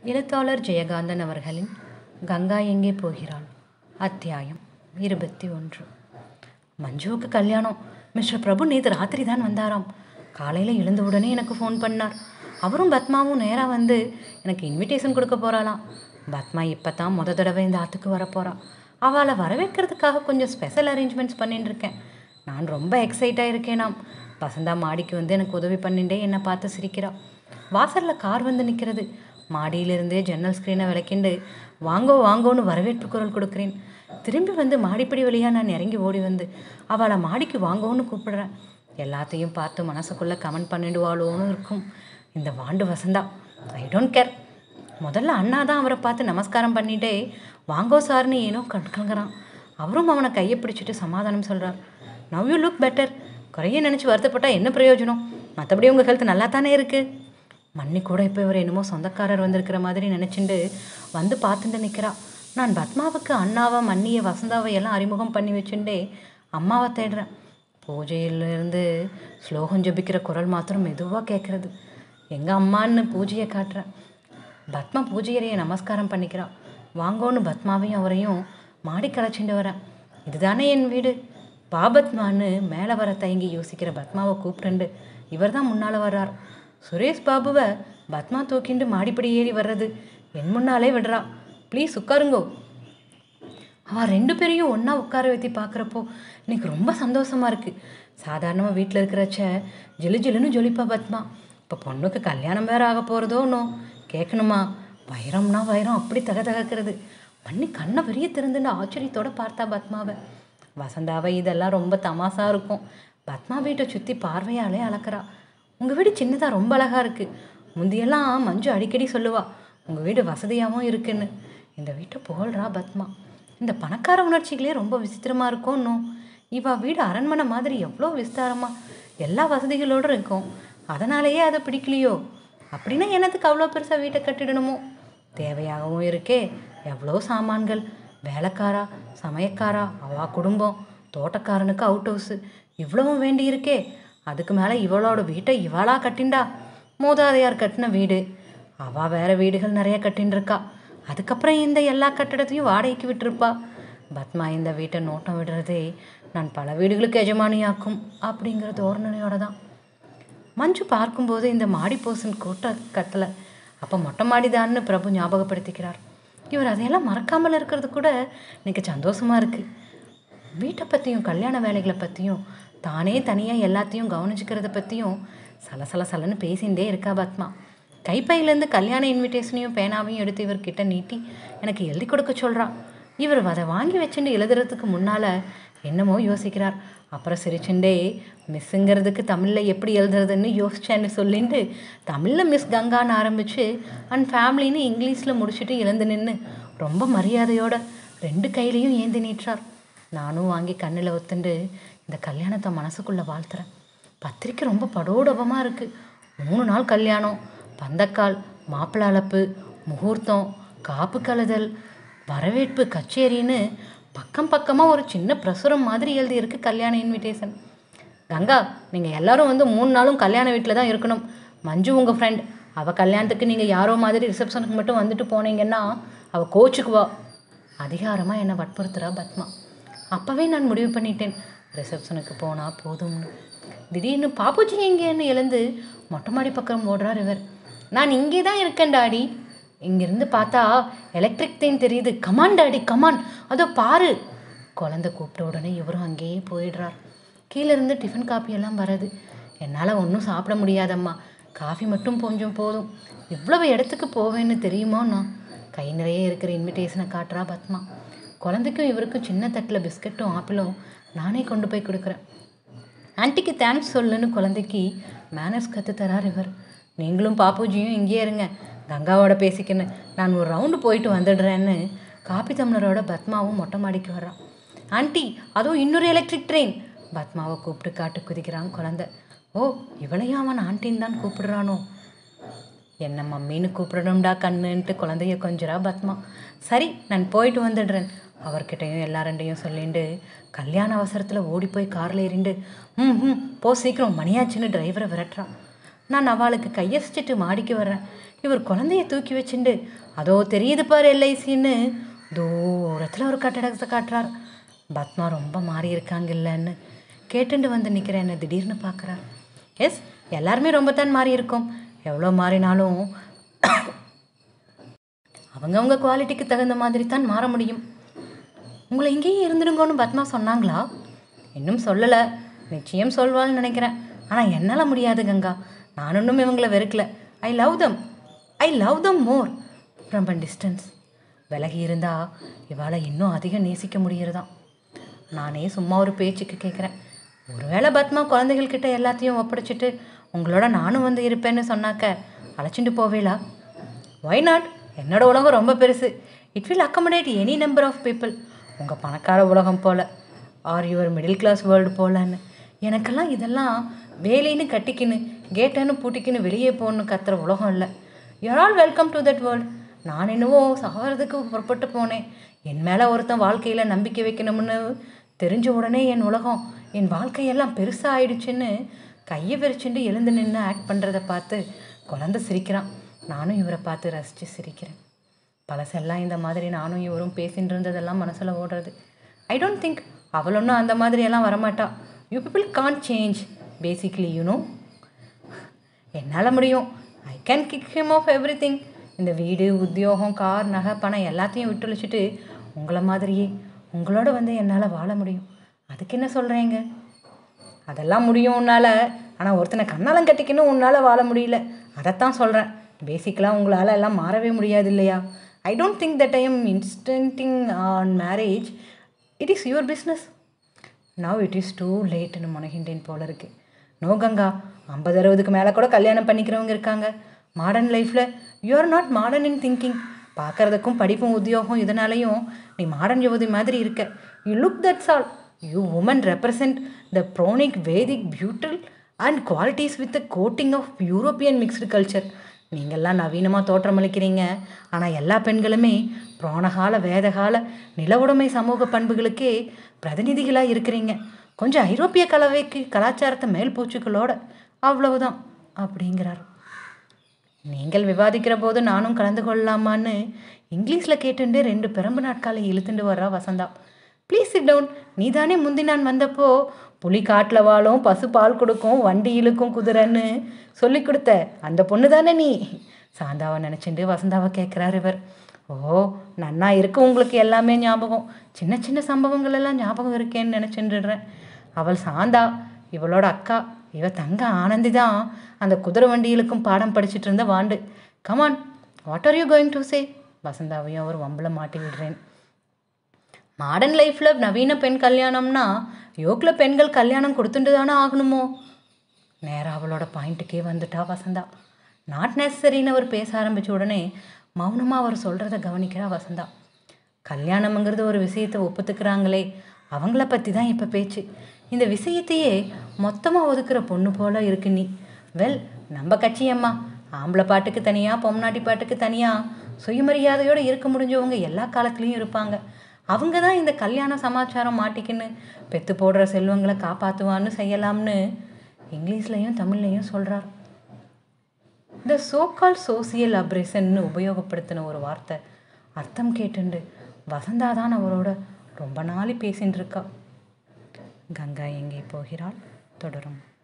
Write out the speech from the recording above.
எழுத்தாளர் ஜெயகாந்தன் அவர்களின் கங்கா எங்கே போகிறாள் அத்தியாயம் இருபத்தி ஒன்று மஞ்சுவுக்கு கல்யாணம் மிஸ்டர் பிரபு நேற்று ராத்திரி தான் வந்தாராம் காலையில் எழுந்த உடனே எனக்கு ஃபோன் பண்ணார் அவரும் பத்மாவும் நேராக வந்து எனக்கு இன்விடேஷன் கொடுக்க போகிறாளாம் பத்மா இப்போ தான் முத தடவை இந்த ஆற்றுக்கு வரப்போகிறா அவளை வரவேற்கிறதுக்காக கொஞ்சம் ஸ்பெஷல் அரேஞ்ச்மெண்ட்ஸ் பண்ணிட்டு இருக்கேன் நான் ரொம்ப எக்ஸைட்டாக இருக்கேனாம் வசந்தா மாடிக்கு வந்து எனக்கு உதவி பண்ணிட்டே என்னை பார்த்து சிரிக்கிறா வாசலில் கார் வந்து நிற்கிறது மாடியிலிருந்தே ஜன்னல் ஸ்க்ரீனை விளக்கிண்டு வாங்கோ வாங்கோன்னு வரவேற்பு குரல் கொடுக்குறேன் திரும்பி வந்து மாடிப்படி வழியாக நான் இறங்கி ஓடி வந்து அவளை மாடிக்கு வாங்கோன்னு கூப்பிடுறேன் எல்லாத்தையும் பார்த்து மனசுக்குள்ளே கமெண்ட் பண்ணிடுவாளோன்னு இருக்கும் இந்த வாண்டு வசந்தா ஐ டோன்ட் கேர் முதல்ல அண்ணா தான் அவரை பார்த்து நமஸ்காரம் பண்ணிட்டே வாங்கோ சார்னு ஏனோ கண்கலங்கிறான் அவரும் அவனை கையை பிடிச்சிட்டு சமாதானம் சொல்கிறார் நவ் யூ லுக் பெட்டர் குறைய நினச்சி வருத்தப்பட்டால் என்ன பிரயோஜனம் மற்றபடி உங்கள் ஹெல்த் நல்லா தானே இருக்குது மன்னி கூட இப்போ இவர் என்னமோ சொந்தக்காரர் வந்திருக்கிற மாதிரி நினச்சிண்டு வந்து பார்த்துட்டு நிற்கிறா நான் பத்மாவுக்கு அண்ணாவை மன்னியை வசந்தாவை எல்லாம் அறிமுகம் பண்ணி வச்சுட்டே அம்மாவை தேடுறேன் பூஜையிலிருந்து ஸ்லோகம் ஜபிக்கிற குரல் மாத்திரம் மெதுவாக கேட்குறது எங்கள் அம்மான்னு பூஜையை காட்டுறேன் பத்மா பூஜையறையை நமஸ்காரம் பண்ணிக்கிறா வாங்கோன்னு பத்மாவையும் அவரையும் மாடி களைச்சிட்டு வரேன் இதுதானே என் வீடு பாபத்மான்னு மேலே வர தயங்கி யோசிக்கிற பத்மாவை கூப்பிட்டுண்டு இவர் தான் முன்னால் வர்றார் சுரேஷ் பாபுவை பத்மா தூக்கிண்டு மாடிப்படி ஏறி வர்றது என் முன்னாலே விடுறா ப்ளீஸ் உட்காருங்கோ அவள் ரெண்டு பேரையும் ஒன்றா உட்கார வைத்தி பார்க்குறப்போ எனக்கு ரொம்ப சந்தோஷமாக இருக்குது சாதாரணமாக வீட்டில் இருக்கிறச்ச ஜிலு ஜிலுன்னு ஜொலிப்பா பத்மா இப்போ பொண்ணுக்கு கல்யாணம் வேற ஆக போகிறதோனோ கேட்கணுமா வைரம்னா வைரம் அப்படி தக தகக்கிறது பண்ணி கண்ணை பெரிய திறந்துன்னு ஆச்சரியத்தோட பார்த்தா பத்மாவை வசந்தாவை இதெல்லாம் ரொம்ப தமாசா இருக்கும் பத்மா வீட்டை சுற்றி பார்வையாலே அளக்குறா உங்கள் வீடு சின்னதாக ரொம்ப அழகாக இருக்குது முந்தியெல்லாம் மஞ்சு அடிக்கடி சொல்லுவா உங்கள் வீடு வசதியாகவும் இருக்குன்னு இந்த வீட்டை புகழ்றா பத்மா இந்த பணக்கார உணர்ச்சிகளே ரொம்ப விசித்திரமாக இருக்கும்னோ இவா வீடு அரண்மனை மாதிரி எவ்வளோ விஸ்தாரமாக எல்லா வசதிகளோடு இருக்கும் அதனாலேயே அதை பிடிக்கலையோ அப்படின்னா என்னத்துக்கு அவ்வளோ பெருசாக வீட்டை கட்டிடணுமோ தேவையாகவும் இருக்கே எவ்வளோ சாமான்கள் வேலைக்காரா சமையக்காரா அவா குடும்பம் தோட்டக்காரனுக்கு அவுட் ஹவுஸு இவ்வளவும் வேண்டி இருக்கே அதுக்கு மேலே இவளோட வீட்டை இவளா கட்டிண்டா மூதாதையார் கட்டின வீடு அவள் வேற வீடுகள் நிறைய கட்டின்னு இருக்கா அதுக்கப்புறம் இந்த எல்லா கட்டடத்தையும் வாடகைக்கு விட்டுருப்பா பத்மா இந்த வீட்டை நோட்டம் விடுறதே நான் பல வீடுகளுக்கு எஜமானியாக்கும் அப்படிங்கிற தோரணையோட தான் மஞ்சு பார்க்கும்போது இந்த மாடி போசன் கூட்ட கட்டலை அப்போ மொட்டை மாடிதான்னு பிரபு ஞாபகப்படுத்திக்கிறார் இவர் அதையெல்லாம் மறக்காமல் இருக்கிறது கூட எனக்கு சந்தோஷமாக இருக்குது வீட்டை பற்றியும் கல்யாண வேலைகளை பற்றியும் தானே தனியாக எல்லாத்தையும் கவனிச்சுக்கிறத பற்றியும் சலசல சலன்னு பேசிகிட்டே இருக்கா பத்மா கைப்பையிலேருந்து கல்யாண இன்விடேஷனையும் பேனாவையும் எடுத்து இவர்கிட்ட நீட்டி எனக்கு எழுதி கொடுக்க சொல்கிறா இவர் அதை வாங்கி வச்சுட்டு எழுதுறதுக்கு முன்னால் என்னமோ யோசிக்கிறார் அப்புறம் சிரிச்சுண்டே மிஸ்ஸுங்கிறதுக்கு தமிழில் எப்படி எழுதுறதுன்னு யோசிச்சேன்னு சொல்லிட்டு தமிழில் மிஸ் கங்கான்னு ஆரம்பித்து அண்ட் ஃபேமிலின்னு இங்கிலீஷில் முடிச்சுட்டு எழுந்து நின்று ரொம்ப மரியாதையோட ரெண்டு கையிலையும் ஏந்தி நீட்டுறார் நானும் வாங்கி கண்ணில் ஒத்துண்டு இந்த கல்யாணத்தை மனசுக்குள்ளே வாழ்த்துறேன் பத்திரிக்கை ரொம்ப படோடபமாக இருக்குது மூணு நாள் கல்யாணம் பந்தக்கால் மாப்பிள அளப்பு முகூர்த்தம் காப்பு கழுதல் வரவேற்பு கச்சேரின்னு பக்கம் பக்கமாக ஒரு சின்ன பிரசுரம் மாதிரி எழுதியிருக்கு கல்யாண இன்விடேஷன் கங்கா நீங்கள் எல்லாரும் வந்து மூணு நாளும் கல்யாண வீட்டில் தான் இருக்கணும் மஞ்சு உங்கள் ஃப்ரெண்ட் அவள் கல்யாணத்துக்கு நீங்கள் யாரோ மாதிரி ரிசப்ஷனுக்கு மட்டும் வந்துட்டு போனீங்கன்னா அவள் கோச்சுக்குவா அதிகாரமாக என்னை வற்புறுத்துறா பத்மா அப்போவே நான் முடிவு பண்ணிட்டேன் ரிசப்ஷனுக்கு போனால் போதும்னு திடீர்னு பாப்புஜி எங்கேன்னு எழுந்து மொட்டை மாடி பக்கம் ஓடுறார் இவர் நான் இங்கே தான் இருக்கேன் டாடி இங்கிருந்து பார்த்தா எலக்ட்ரிக் தேன் தெரியுது கமான் டாடி கமான் அதோ பாரு குழந்தை கூப்பிட்ட உடனே இவரும் அங்கேயே போயிடுறார் கீழே இருந்து டிஃபன் காப்பி எல்லாம் வருது என்னால் ஒன்றும் சாப்பிட முடியாதம்மா காஃபி மட்டும் கொஞ்சம் போதும் இவ்வளவு இடத்துக்கு போவேன்னு தெரியுமோ நான் கை நிறைய இருக்கிற இன்விடேஷனை காட்டுறா பத்மா குழந்தைக்கும் இவருக்கும் சின்ன தட்டில் பிஸ்கட்டும் ஆப்பிளும் நானே கொண்டு போய் கொடுக்குறேன் ஆன்ட்டிக்கு தேங்க்ஸ் சொல்லுன்னு குழந்தைக்கு மேனர்ஸ் கற்று தரார் இவர் நீங்களும் பாப்புஜியும் இங்கேயே இருங்க கங்காவோட பேசிக்கின்னு நான் ஒரு ரவுண்டு போயிட்டு வந்துடுறேன்னு காப்பி தம்ளரோட பத்மாவும் மொட்டை மாடிக்கு வர்றான் ஆண்டி அதுவும் இன்னொரு எலக்ட்ரிக் ட்ரெயின் பத்மாவை கூப்பிட்டு காட்டு குதிக்கிறான் குழந்தை ஓ இவளையும் அவன் ஆண்டின்னு தான் கூப்பிடுறானோ என்ன மம்மின்னு கூப்பிடணும்டா கண்ணுன்ட்டு குழந்தைய கொஞ்சரா பத்மா சரி நான் போயிட்டு வந்துடுறேன் அவர்கிட்டையும் எல்லாரண்டையும் சொல்லிண்டு கல்யாண அவசரத்தில் ஓடி போய் காரில் ஏறிண்டு ம் ம் போ சீக்கிரம் மணியாச்சுன்னு டிரைவரை விரட்டுறான் நான் அவளுக்கு கையசிச்சிட்டு மாடிக்கு வர்றேன் இவர் குழந்தைய தூக்கி வச்சுண்டு அதோ தெரியுது பாரு எல்ஐசின்னு தூரத்தில் ஒரு கட்டடத்தை காட்டுறார் பத்மா ரொம்ப மாறி இருக்காங்க இல்லைன்னு கேட்டுண்டு வந்து நிற்கிற என்ன திடீர்னு பார்க்குறார் எஸ் எல்லாருமே ரொம்ப தான் மாறி இருக்கும் எவ்வளோ மாறினாலும் அவங்கவுங்க குவாலிட்டிக்கு தகுந்த மாதிரி தான் மாற முடியும் உங்களை இங்கேயே இருந்துடுங்கன்னு பத்மா சொன்னாங்களா இன்னும் சொல்லலை நிச்சயம் சொல்வாள்னு நினைக்கிறேன் ஆனால் என்னால் முடியாது கங்கா நான் இன்னும் இவங்களை வெறுக்கல I love them I love them more from a distance விலகி இருந்தா இவாளை இன்னும் அதிகம் நேசிக்க முடியறதாம் நானே சும்மா ஒரு பேச்சுக்கு கேட்குறேன் ஒருவேளை பத்மா குழந்தைகள் கிட்ட எல்லாத்தையும் ஒப்படைச்சிட்டு உங்களோட நானும் வந்து இருப்பேன்னு சொன்னாக்க அழைச்சிட்டு போவேளா ஒய் நாட் என்னோட உலகம் ரொம்ப பெருசு it will accommodate any number of people உங்கள் பணக்கார உலகம் போல் are your middle class world போலன்னு எனக்கெல்லாம் இதெல்லாம் வேலைன்னு கட்டிக்கின்னு கேட்டன்னு பூட்டிக்கின்னு வெளியே போகணுன்னு கத்துற உலகம் இல்லை you are all welcome to that world நான் என்னவோ சாகிறதுக்கு புறப்பட்டு போனேன் என் மேலே ஒருத்தன் வாழ்க்கையில் நம்பிக்கை வைக்கணும்னு தெரிஞ்ச உடனே என் உலகம் என் வாழ்க்கையெல்லாம் பெருசாக ஆயிடுச்சுன்னு கையை விரிச்சுட்டு எழுந்து நின்று ஆக்ட் பண்ணுறத பார்த்து குழந்தை சிரிக்கிறான் நானும் இவரை பார்த்து ரசித்து சிரிக்கிறேன் பழசெல்லாம் இந்த மாதிரி நானும் இவரும் பேசிட்டு இருந்ததெல்லாம் மனசில் ஓடுறது ஐ டோன்ட் திங்க் அவள் ஒன்றும் அந்த மாதிரியெல்லாம் வரமாட்டா you people can't change basically you know என்னால் முடியும் I can kick him off everything இந்த வீடு உத்தியோகம் கார் நகை பணம் எல்லாத்தையும் விட்டுழிச்சிட்டு உங்களை மாதிரியே உங்களோட வந்து என்னால் வாழ முடியும் அதுக்கு என்ன சொல்கிறீங்க அதெல்லாம் முடியும் உன்னால் ஆனால் ஒருத்தனை கண்ணாலம் கட்டிக்கணும் உன்னால் வாழ முடியல அதைத்தான் சொல்கிறேன் பேசிக்கலாக உங்களால் எல்லாம் மாறவே முடியாது இல்லையா I don't think that I am insisting on marriage it is your business now it is too லேட்டுன்னு முனகின்றேன் போல இருக்கு நோ கங்கா ஐம்பது அறுபதுக்கு மேலே கூட கல்யாணம் பண்ணிக்கிறவங்க இருக்காங்க மாடர்ன் லைஃப்பில் you are not modern in thinking பார்க்கறதுக்கும் படிப்பும் உத்தியோகம் இதனாலையும் நீ மாடர்ன் யுவதி மாதிரி இருக்க you look that's all you woman represent the Puranic Vedic beautiful and qualities with coating of European mixed culture நீங்கள்லாம் நவீனமாக தோற்றமளிக்கிறீங்க ஆனால் எல்லா பெண்களுமே புராணகால வேதகால நிலவுடைமை சமூக பண்புகளுக்கே பிரதிநிதிகளாக இருக்கிறீங்க கொஞ்சம் ஐரோப்பிய கலவைக்கு கலாச்சாரத்தை மேல் பூச்சுக்களோட அவ்வளவுதான் அப்படிங்கிறார் நீங்கள் விவாதிக்கிற போது நானும் கலந்து கொள்ளலாமான்னு இங்கிலீஷில் கேட்டுண்டு ரெண்டு பெரம்பு நாட்காலை இழுத்துட்டு வர்றா வசந்தா ப்ளீஸ் சிட் டவுன் நீ தானே முந்தி நான் வந்தப்போ புலி காட்டில் வாழும் பசு பால் கொடுக்கும் வண்டி இழுக்கும் குதிரைன்னு சொல்லி கொடுத்த அந்த பொண்ணு தானே நீ சாந்தாவை நினச்சிட்டு வசந்தாவை கேட்குறாரு இவர் ஓ நன்னா இருக்கு உங்களுக்கு எல்லாமே ஞாபகம் சின்ன சின்ன சம்பவங்கள் எல்லாம் ஞாபகம் இருக்கேன்னு நினச்சிட்டுறேன் அவள் சாந்தா இவளோட அக்கா இவ தங்க ஆனந்தி தான் அந்த குதிரை வண்டிகளுக்கும் பாடம் படிச்சுட்டு இருந்த வாண்டு come on what are you going to say வசந்தாவையும் அவர் வம்பில் மாட்டி விடுறேன் மாடர்ன் லைஃப்பில் நவீன பெண் கல்யாணம்னா யோக்கில் பெண்கள் கல்யாணம் கொடுத்துட்டு தானே ஆகணுமோ நேராக அவளோட பாயிண்ட்டுக்கே வந்துட்டா வசந்தா நாட் நெசசரின்னு அவர் பேச ஆரம்பித்த உடனே மௌனமாக அவர் சொல்கிறத கவனிக்கிறா வசந்தா கல்யாணம்ங்கிறது ஒரு விஷயத்தை ஒப்புத்துக்கிறாங்களே அவங்கள பற்றி தான் இப்போ பேச்சு இந்த விஷயத்தையே மொத்தமாக ஒதுக்குற பொண்ணு போல இருக்கு நீ வெல் நம்ம கட்சி அம்மா ஆம்பளை பாட்டுக்கு தனியாக பொம்நாட்டி பாட்டுக்கு தனியாக சுயமரியாதையோடு இருக்க முடிஞ்சவங்க எல்லா காலத்துலேயும் இருப்பாங்க அவங்க தான் இந்த கல்யாண சமாச்சாரம் மாட்டிக்கின்னு பெத்து போடுற செல்வங்களை காப்பாற்றுவான்னு செய்யலாம்னு இங்கிலீஷ்லையும் தமிழ்லையும் சொல்கிறார் இந்த சோக்கால் சோசியல் அப்ரேஷன்னு உபயோகப்படுத்தின ஒரு வார்த்தை அர்த்தம் கேட்டுண்டு வசந்தா தான் அவரோட ரொம்ப நாளி பேசின்னு இருக்கா கங்கா எங்கே போகிறாள் தொடரும்